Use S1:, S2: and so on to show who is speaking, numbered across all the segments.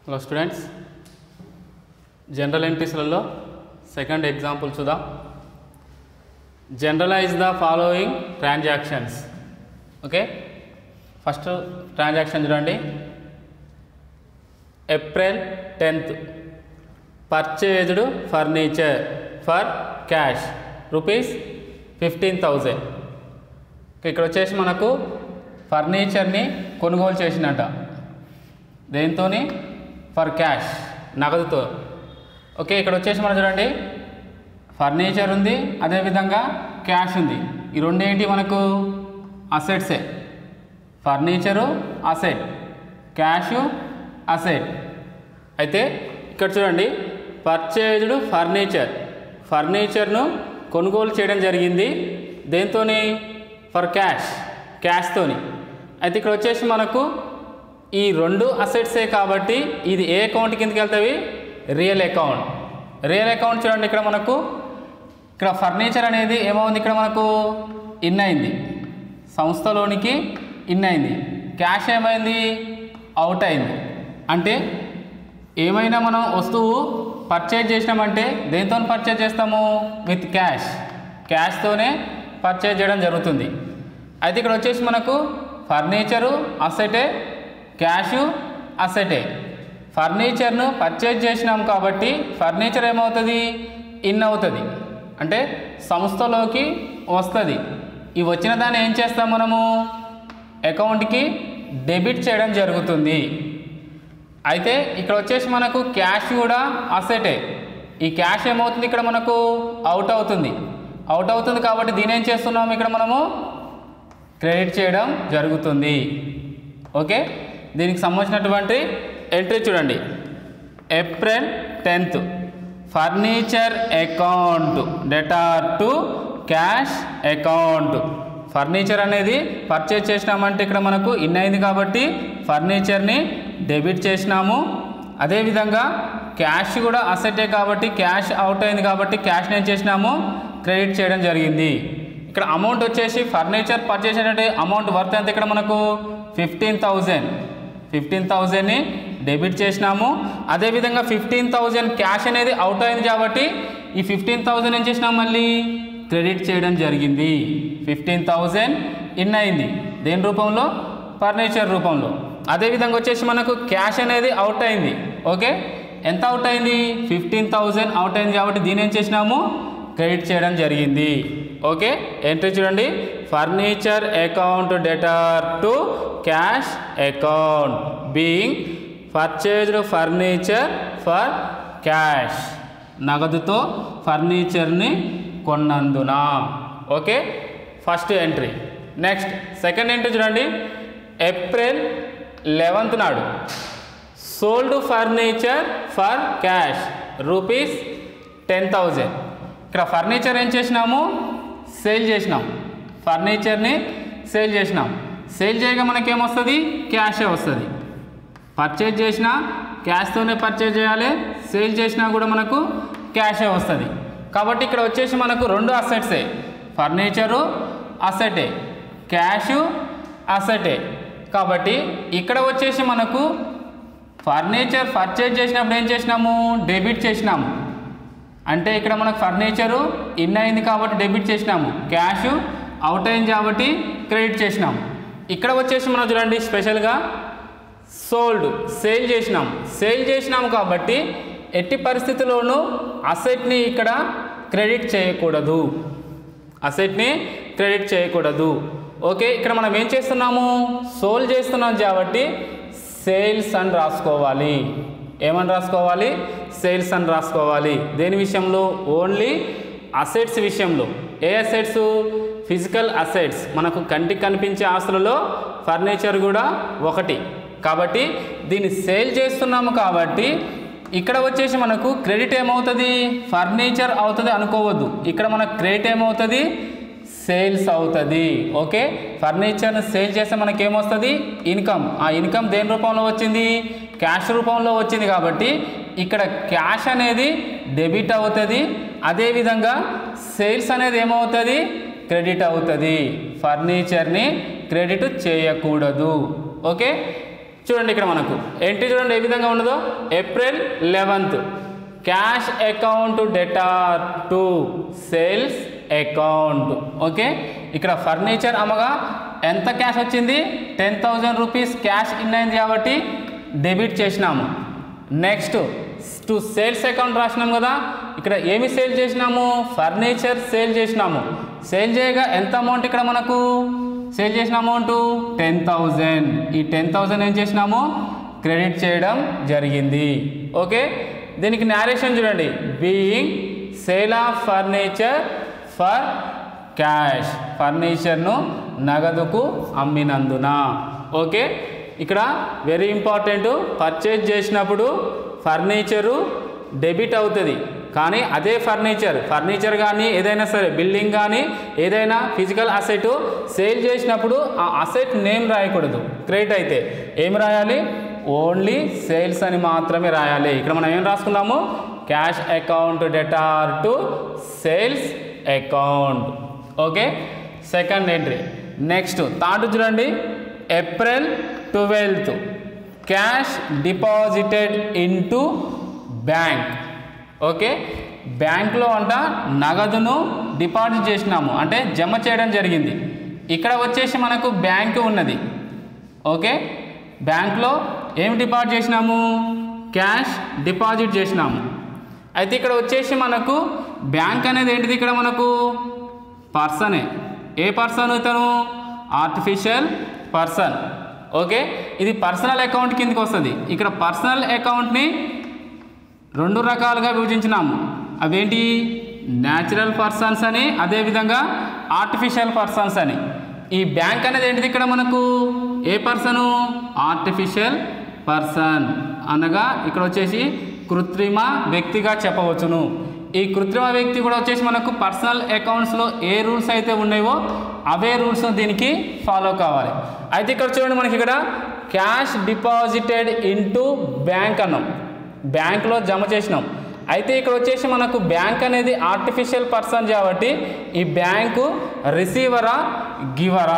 S1: hello students journal ఎంట్రీస్లలో second example చూద్దాం journalise the following transactions okay first transaction చూడండి April tenth purchased furniture for cash rupees fifteen thousand ఇక్కడ వచ్చేసి మనకు ఫర్నిచర్ని కొనుగోలు చేసినట్ట దేంతో ఫర్ క్యాష్ నగదుతో ఓకే ఇక్కడ వచ్చేసి మనం చూడండి ఫర్నిచర్ ఉంది అదేవిధంగా క్యాష్ ఉంది ఈ రెండు ఏంటి మనకు అసెట్సే ఫర్నిచరు అసెట్ క్యాష్ అసెట్ అయితే ఇక్కడ చూడండి పర్చేజ్డ్ ఫర్నిచర్ ఫర్నిచర్ను కొనుగోలు చేయడం జరిగింది దేంతోని ఫర్ క్యాష్ క్యాష్తోని అయితే ఇక్కడ వచ్చేసి మనకు ఈ రెండు అసెట్సే కాబట్టి ఇది ఏ అకౌంట్ కిందకి వెళ్తావి రియల్ అకౌంట్ రియల్ అకౌంట్ చూడండి ఇక్కడ మనకు ఇక్కడ ఫర్నిచర్ అనేది ఏమవుంది ఇక్కడ మనకు ఇన్ అయింది సంస్థలోనికి ఇన్ అయింది క్యాష్ ఏమైంది అవుట్ అయింది అంటే ఏమైనా మనం వస్తువు పర్చేజ్ చేసినామంటే దేంతో పర్చేజ్ చేస్తాము విత్ క్యాష్ క్యాష్తోనే పర్చేజ్ చేయడం జరుగుతుంది అయితే ఇక్కడ వచ్చేసి మనకు ఫర్నిచరు అసెటే క్యాషు అసెటే ఫర్నిచర్ను పర్చేజ్ చేసినాం కాబట్టి ఫర్నిచర్ ఏమవుతుంది ఇన్ అవుతుంది అంటే సంస్థలోకి వస్తుంది ఈ వచ్చిన దాన్ని ఏం చేస్తాం మనము అకౌంట్కి డెబిట్ చేయడం జరుగుతుంది అయితే ఇక్కడ వచ్చేసి మనకు క్యాష్ కూడా అసెటే ఈ క్యాష్ ఏమవుతుంది ఇక్కడ మనకు అవుట్ అవుతుంది అవుట్ అవుతుంది కాబట్టి దీని ఏం చేస్తున్నాం ఇక్కడ మనము క్రెడిట్ చేయడం జరుగుతుంది ఓకే దీనికి సంబంధించినటువంటి ఎంట్రీ చూడండి April tenth furniture account debtor to cash account furniture అనేది పర్చేజ్ చేసినామంటే ఇక్కడ మనకు ఇన్ అయింది కాబట్టి ఫర్నిచర్ని డెబిట్ చేసినాము అదేవిధంగా క్యాష్ కూడా అసెటే కాబట్టి క్యాష్ అవుట్ అయింది కాబట్టి క్యాష్ని ఏం చేసినాము క్రెడిట్ చేయడం జరిగింది ఇక్కడ అమౌంట్ వచ్చేసి ఫర్నిచర్ పర్చేస్ అయినట్టు అమౌంట్ వర్త్ ఎంత ఇక్కడ మనకు ఫిఫ్టీన్ థౌజండ్ ఫిఫ్టీన్ థౌజండ్ని డెబిట్ చేసినాము అదేవిధంగా ఫిఫ్టీన్ థౌజండ్ క్యాష్ అనేది అవుట్ అయింది కాబట్టి ఈ ఫిఫ్టీన్ థౌజండ్ ఏం చేసినాం మళ్ళీ క్రెడిట్ చేయడం జరిగింది ఫిఫ్టీన్ థౌజండ్ ఇన్ అయింది దేని రూపంలో ఫర్నిచర్ రూపంలో అదేవిధంగా వచ్చేసి మనకు క్యాష్ అనేది అవుట్ అయింది ఓకే ఎంత అవుట్ అయింది ఫిఫ్టీన్ థౌజండ్ అవుట్ అయింది కాబట్టి దీని ఏం చేసినాము క్రెడిట్ చేయడం జరిగింది ఓకే ఎంట్రీ చూడండి furniture account debtor to cash account being purchased furniture for cash నగదుతో ఫర్నిచర్ని కొన్నందున okay first entry next second entry చూడండి ఏప్రిల్ లెవెంత్ నాడు sold furniture for cash rupees ten thousand ఇక్కడ ఫర్నిచర్ ఏం చేసినాము సేల్ చేసినాం ఫర్నిచర్ని సేల్ చేసినాం సేల్ చేయగా మనకేమొస్తుంది క్యాషే వస్తుంది పర్చేజ్ చేసినా క్యాష్తోనే పర్చేజ్ చేయాలి సేల్ చేసినా కూడా మనకు క్యాషే వస్తుంది కాబట్టి ఇక్కడ వచ్చేసి మనకు రెండు అసెట్సే ఫర్నిచరు అసెటే క్యాషు అసెటే కాబట్టి ఇక్కడ వచ్చేసి మనకు ఫర్నిచర్ పర్చేజ్ చేసినప్పుడు ఏం చేసినాము డెబిట్ చేసినాము అంటే ఇక్కడ మనకు ఫర్నిచరు ఇన్ అయింది కాబట్టి డెబిట్ చేసినాము క్యాష్ అవుట్ అయింది కాబట్టి క్రెడిట్ చేసినాము ఇక్కడ వచ్చేసి మనం చూడండి స్పెషల్గా సోల్డ్ సేల్ చేసినాం సేల్ చేసినాము కాబట్టి ఎట్టి పరిస్థితుల్లోనూ అసెట్ని ఇక్కడ క్రెడిట్ చేయకూడదు అసెట్ని క్రెడిట్ చేయకూడదు ఓకే ఇక్కడ మనం ఏం చేస్తున్నాము సోల్ చేస్తున్నాం కాబట్టి సేల్స్ అని రాసుకోవాలి ఏమని రాసుకోవాలి సేల్స్ అని రాసుకోవాలి దేని విషయంలో ఓన్లీ అసెట్స్ విషయంలో ఏ అసెట్స్ ఫిజికల్ అసెట్స్ మనకు కంటికి కనిపించే ఆస్తులలో ఫర్నిచర్ కూడా ఒకటి కాబట్టి దీన్ని సేల్ చేస్తున్నాము కాబట్టి ఇక్కడ వచ్చేసి మనకు క్రెడిట్ ఏమవుతుంది ఫర్నిచర్ అవుతుంది అనుకోవద్దు ఇక్కడ మనకు క్రెడిట్ ఏమవుతుంది సేల్స్ అవుతుంది ఓకే ఫర్నిచర్ని సేల్ చేస్తే మనకి ఏమొస్తుంది ఇన్కమ్ ఆ ఇన్కమ్ దేని రూపంలో వచ్చింది క్యాష్ రూపంలో వచ్చింది కాబట్టి ఇక్కడ క్యాష్ అనేది డెబిట్ అవుతుంది అదేవిధంగా సేల్స్ అనేది ఏమవుతుంది క్రెడిట్ అవుతుంది ఫర్నిచర్ని క్రెడిట్ చేయకూడదు ఓకే చూడండి ఇక్కడ మనకు ఎంట్రీ చూడండి ఏ విధంగా ఉన్నదో April eleventh cash account debtor to sales account okay ఇక్కడ ఫర్నిచర్ అమ్మగా ఎంత క్యాష్ వచ్చింది ten thousand rupees cash in అయింది కాబట్టి డెబిట్ చేసినాము నెక్స్ట్ టు సేల్స్ అకౌంట్ రాసినాం కదా ఇక్కడ ఏమి సేల్ చేసినాము ఫర్నిచర్ సేల్ చేసినాము సేల్ చేయగా ఎంత అమౌంట్ ఇక్కడ మనకు సేల్ చేసిన అమౌంట్ టెన్ థౌజండ్ ఈ టెన్ థౌజండ్ ఏం చేసినాము క్రెడిట్ చేయడం జరిగింది ఓకే దీనికి నేరేషన్ చూడండి being sale of furniture for cash ఫర్నిచర్ను నగదుకు అమ్మినందున ఓకే ఇక్కడ వెరీ ఇంపార్టెంట్ పర్చేజ్ చేసినప్పుడు ఫర్నిచరు డెబిట్ అవుతుంది కానీ అదే ఫర్నిచర్ ఫర్నిచర్ కానీ ఏదైనా సరే బిల్డింగ్ కానీ ఏదైనా ఫిజికల్ అసెట్ సేల్ చేసినప్పుడు ఆ అసెట్ నేమ్ రాయకూడదు క్రెడిట్ అయితే ఏం రాయాలి ఓన్లీ సేల్స్ అని మాత్రమే రాయాలి ఇక్కడ మనం ఏం రాసుకున్నాము cash account debtor to sales account okay second entry next third చూడండి April twelfth cash deposited into bank okay బ్యాంక్లో అంట నగదును డిపాజిట్ చేసినాము అంటే జమ చేయడం జరిగింది ఇక్కడ వచ్చేసి మనకు బ్యాంకు ఉన్నది ఓకే బ్యాంక్లో ఏమి డిపాజిట్ చేసినాము క్యాష్ డిపాజిట్ చేసినాము అయితే ఇక్కడ వచ్చేసి మనకు బ్యాంక్ అనేది ఏంటిది ఇక్కడ మనకు పర్సనే ఏ పర్సన్ ఇతను ఆర్టిఫిషియల్ పర్సన్ ఓకే ఇది పర్సనల్ అకౌంట్ కిందకి వస్తుంది ఇక్కడ పర్సనల్ అకౌంట్ని రెండు రకాలుగా విభజించినాము అవేంటి న్యాచురల్ పర్సన్స్ అని అదేవిధంగా ఆర్టిఫిషియల్ పర్సన్స్ అని ఈ బ్యాంక్ అనేది ఏంటిది ఇక్కడ మనకు ఏ పర్సను ఆర్టిఫిషియల్ పర్సన్ అనగా ఇక్కడ వచ్చేసి కృత్రిమ వ్యక్తిగా చెప్పవచ్చును ఈ కృత్రిమ వ్యక్తి కూడా వచ్చేసి మనకు పర్సనల్ అకౌంట్స్లో ఏ రూల్స్ అయితే ఉన్నాయో అవే రూల్స్ దీనికి ఫాలో కావాలి అయితే ఇక్కడ చూడండి మనకి ఇక్కడ క్యాష్ డిపాజిటెడ్ ఇంటూ బ్యాంక్ అన్నాం బ్యాంక్లో జమ చేసినాం అయితే ఇక్కడ వచ్చేసి మనకు బ్యాంక్ అనేది ఆర్టిఫిషియల్ పర్సన్ కాబట్టి ఈ బ్యాంకు రిసీవరా గివరా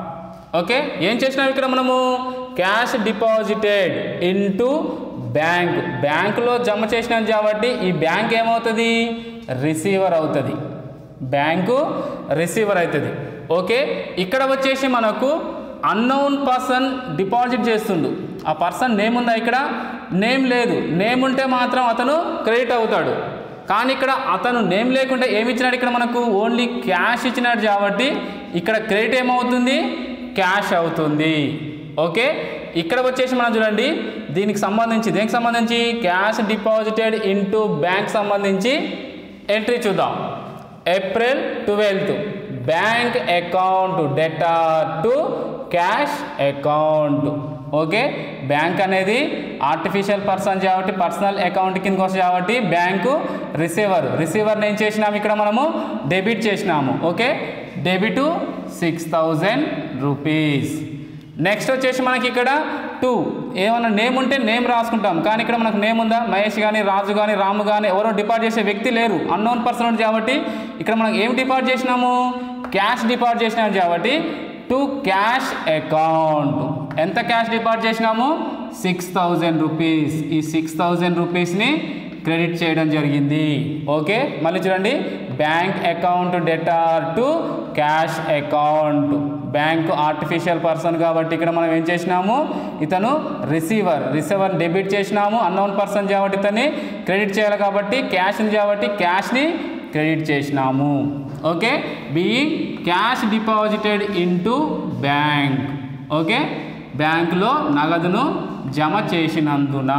S1: ఓకే ఏం చేసినాం ఇక్కడ మనము క్యాష్ డిపాజిటెడ్ ఇంటూ బ్యాంక్ బ్యాంకులో జమ చేసినాం కాబట్టి ఈ బ్యాంక్ ఏమవుతుంది రిసీవర్ అవుతుంది బ్యాంకు రిసీవర్ అవుతుంది ఓకే ఇక్కడ వచ్చేసి మనకు అన్నోన్ పర్సన్ డిపాజిట్ చేస్తుండు ఆ పర్సన్ నేమ్ ఉందా ఇక్కడ నేమ్ లేదు నేమ్ ఉంటే మాత్రం అతను క్రెడిట్ అవుతాడు కానీ ఇక్కడ అతను నేమ్ లేకుండా ఏమి ఇచ్చినాడు ఇక్కడ మనకు ఓన్లీ క్యాష్ ఇచ్చినాడు కాబట్టి ఇక్కడ క్రెడిట్ ఏమవుతుంది క్యాష్ అవుతుంది ఓకే ఇక్కడ వచ్చేసి మనం చూడండి దీనికి సంబంధించి దేనికి సంబంధించి క్యాష్ డిపాజిటెడ్ ఇంటూ బ్యాంక్ సంబంధించి ఎంట్రీ చూద్దాం April twelfth bank account debtor to cash account okay bank అనేది ఆర్టిఫిషియల్ పర్సన్ కాబట్టి పర్సనల్ అకౌంట్ కిందకి వస్తుంది కాబట్టి బ్యాంకు రిసీవర్ రిసీవర్ని ఏం చేసినాము ఇక్కడ మనము డెబిట్ చేసినాము okay debit six thousand rupees next వచ్చేసి మనకి ఇక్కడ టూ ఏమన్నా నేమ్ ఉంటే నేమ్ రాసుకుంటాం కానీ ఇక్కడ మనకు నేమ్ ఉందా మహేష్ కానీ రాజు కానీ రాము కానీ ఎవరో డిపాజిట్ చేసే వ్యక్తి లేరు అన్నోన్ పర్సన్ ఉంది కాబట్టి ఇక్కడ మనం ఏం డిపాజిట్ చేసినాము క్యాష్ డిపాజిట్ చేసినాము కాబట్టి టు క్యాష్ అకౌంట్ ఎంత క్యాష్ డిపాజిట్ చేసినాము సిక్స్ థౌజండ్ రూపీస్ ఈ సిక్స్ థౌజండ్ రూపీస్ని క్రెడిట్ చేయడం జరిగింది ఓకే మళ్ళీ చూడండి bank account debtor to cash account bank artificial person కాబట్టి ఇక్కడ మనం ఏం చేసినాము ఇతను రిసీవర్ రిసీవర్ డెబిట్ చేసినాము అన్నోన్ పర్సన్ కాబట్టి ఇతన్ని క్రెడిట్ చేయాలి కాబట్టి క్యాష్ ఉంది కాబట్టి క్యాష్ని క్రెడిట్ చేసినాము okay being cash deposited into bank okay బ్యాంకులో నగదును జమ చేసినందున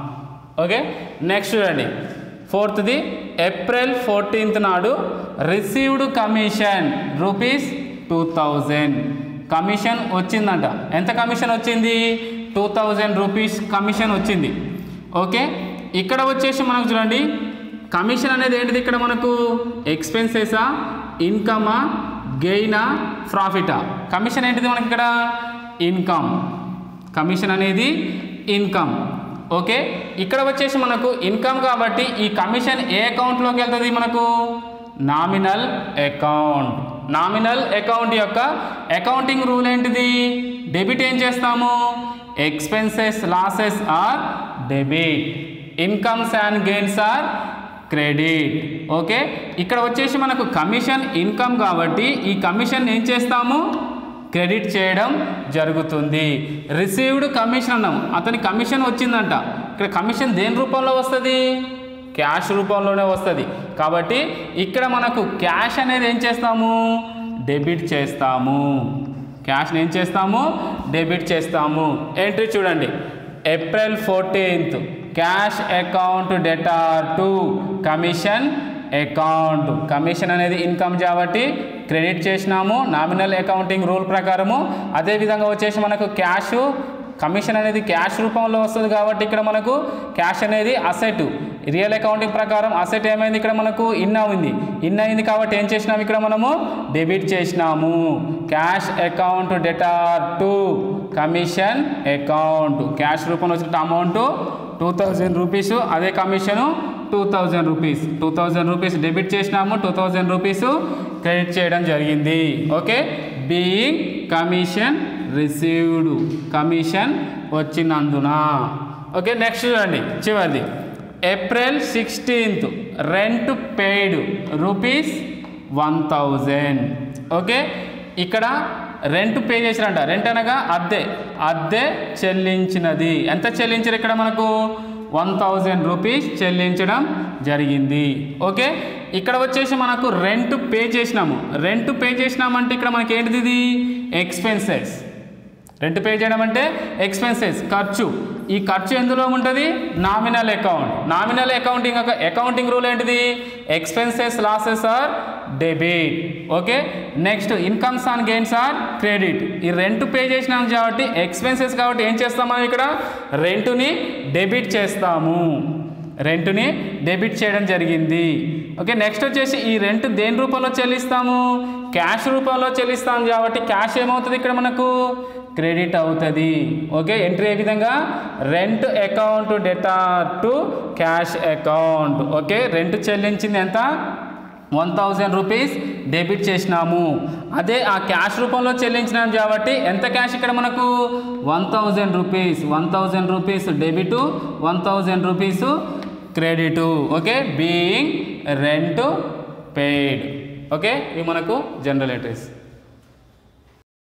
S1: ఓకే నెక్స్ట్ చూడండి ఫోర్త్ది ఏప్రిల్ ఫోర్టీన్త్ నాడు received commission rupees two thousand commission వచ్చిందంట ఎంత కమిషన్ వచ్చింది టూ థౌజండ్ రూపీస్ కమిషన్ వచ్చింది ఓకే ఇక్కడ వచ్చేసి మనకు చూడండి కమిషన్ అనేది ఏంటిది ఇక్కడ మనకు ఎక్స్పెన్సెసా ఇన్కమా గెయినా ప్రాఫిటా కమిషన్ ఏంటిది మనకి ఇక్కడ ఇన్కమ్ కమిషన్ అనేది ఇన్కమ్ ఓకే ఇక్కడ వచ్చేసి మనకు ఇన్కమ్ కాబట్టి ఈ కమిషన్ ఏ అకౌంట్లోకి వెళ్తుంది మనకు నామినల్ అకౌంట్ నామినల్ అకౌంట్ యొక్క అకౌంటింగ్ రూల్ ఏంటిది డెబిట్ ఏం చేస్తాము expenses losses are debit incomes and gains are credit okay ఇక్కడ వచ్చేసి మనకు కమిషన్ ఇన్కమ్ కాబట్టి ఈ కమిషన్ ఏం చేస్తాము క్రెడిట్ చేయడం జరుగుతుంది రిసీవ్డ్ కమిషన్ అన్నాం అతని కమిషన్ వచ్చిందంట ఇక్కడ కమిషన్ దేని రూపంలో వస్తుంది క్యాష్ రూపంలోనే వస్తుంది కాబట్టి ఇక్కడ మనకు క్యాష్ అనేది ఏం చేస్తాము డెబిట్ చేస్తాము క్యాష్ని ఏం చేస్తాము డెబిట్ చేస్తాము ఎంట్రీ చూడండి April fourteenth cash account debtor to commission account commission అనేది ఇన్కమ్ కాబట్టి క్రెడిట్ చేసినాము నామినల్ అకౌంటింగ్ రూల్ ప్రకారము అదేవిధంగా వచ్చేసి మనకు క్యాష్ కమిషన్ అనేది క్యాష్ రూపంలో వస్తుంది కాబట్టి ఇక్కడ మనకు క్యాష్ అనేది అసెట్ రియల్ అకౌంటింగ్ ప్రకారం అసెట్ ఏమైంది ఇక్కడ మనకు ఇన్ అయింది ఇన్ అయింది కాబట్టి ఏం చేసినాము ఇక్కడ మనము డెబిట్ చేసినాము cash account debtor to commission account cash రూపంలో వచ్చిన అమౌంట్ టూ థౌజండ్ రూపీస్ అదే commission two thousand rupees two thousand rupees debit చేసినాము టూ థౌజండ్ రూపీస్ క్రెడిట్ చేయడం జరిగింది okay being commission received commission వచ్చినందున ఓకే నెక్స్ట్ చూడండి చివరిది April sixteenth rent paid rupees one thousand okay ఇక్కడ rent pay చేసిరంట rent అనగా అద్దె అద్దె చెల్లించినది ఎంత చెల్లించారు ఇక్కడ మనకు వన్ థౌజండ్ రూపీస్ చెల్లించడం జరిగింది ఓకే ఇక్కడ వచ్చేసి మనకు రెంట్ పే చేసినాము రెంట్ పే చేసినామంటే ఇక్కడ మనకి ఏంటిది ఇది ఎక్స్పెన్సెస్ రెంట్ పే చేయడం అంటే ఎక్స్పెన్సెస్ ఖర్చు ఈ ఖర్చు ఎందులో ఉంటుంది nominal account nominal accounting accounting rule ఏంటిది expenses losses are debit okay next incomes and gains are credit ఈ రెంట్ పే చేసినాం కాబట్టి ఎక్స్పెన్సెస్ కాబట్టి ఏం చేస్తాం మనం ఇక్కడ రెంటుని డెబిట్ చేస్తాము రెంట్ని డెబిట్ చేయడం జరిగింది ఓకే నెక్స్ట్ వచ్చేసి ఈ రెంట్ దేని రూపంలో చెల్లిస్తాము క్యాష్ రూపంలో చెల్లిస్తాం కాబట్టి క్యాష్ ఏమవుతుంది ఇక్కడ మనకు క్రెడిట్ అవుతుంది ఓకే ఎంట్రీ ఏ విధంగా rent account debtor to cash account okay rent చెల్లించింది ఎంత వన్ థౌజండ్ రూపీస్ డెబిట్ చేసినాము అదే ఆ క్యాష్ రూపంలో చెల్లించినాం కాబట్టి ఎంత క్యాష్ ఇక్కడ మనకు one thousand rupees one thousand rupees debit one thousand rupees credit okay being rent paid okay ఇవి మనకు జనరల్ ఎంట్రీస్